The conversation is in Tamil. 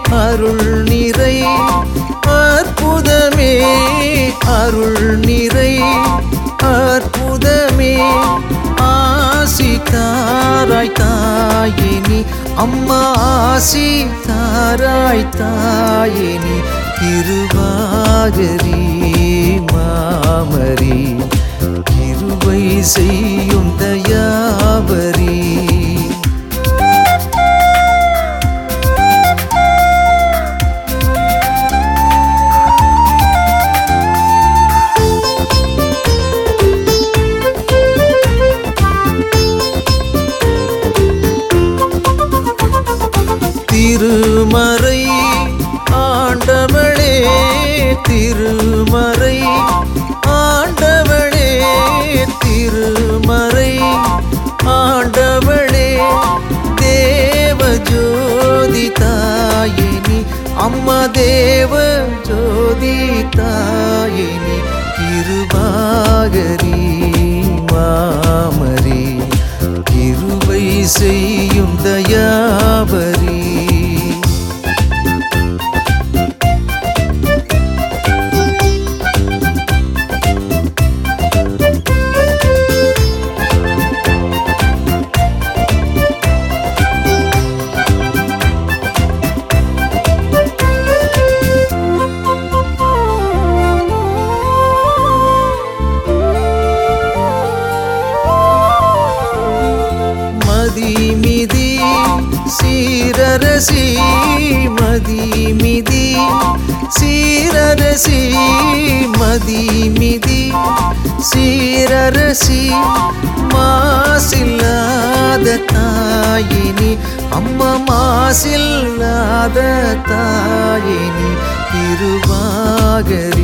அருள் நிறை அற்புதமே அருள் நிறை அற்புதமே ஆசி தாராய் தாயினி அம்மா ஆசி தாராய் தாயினி திருவாகரி மாமரி கிருபை செய்யும் தயாபரி திருமறை ஆண்டவளே திருமறை ஆண்டவளே திருமறை ஆண்டவளே தேவ ஜோதி தாயினி அம்மா தேவ ஜோதி தாயினி திருவாகரி மாமரி கிருபை செய்யும் தயாபரி மதிமிதி சீரரசி மதிமிதி சீரரசி மதிமிதி சீரரசி மாசில்லாத தாயினி அம்மா மாசில்லாத தாயினி திருவாகரி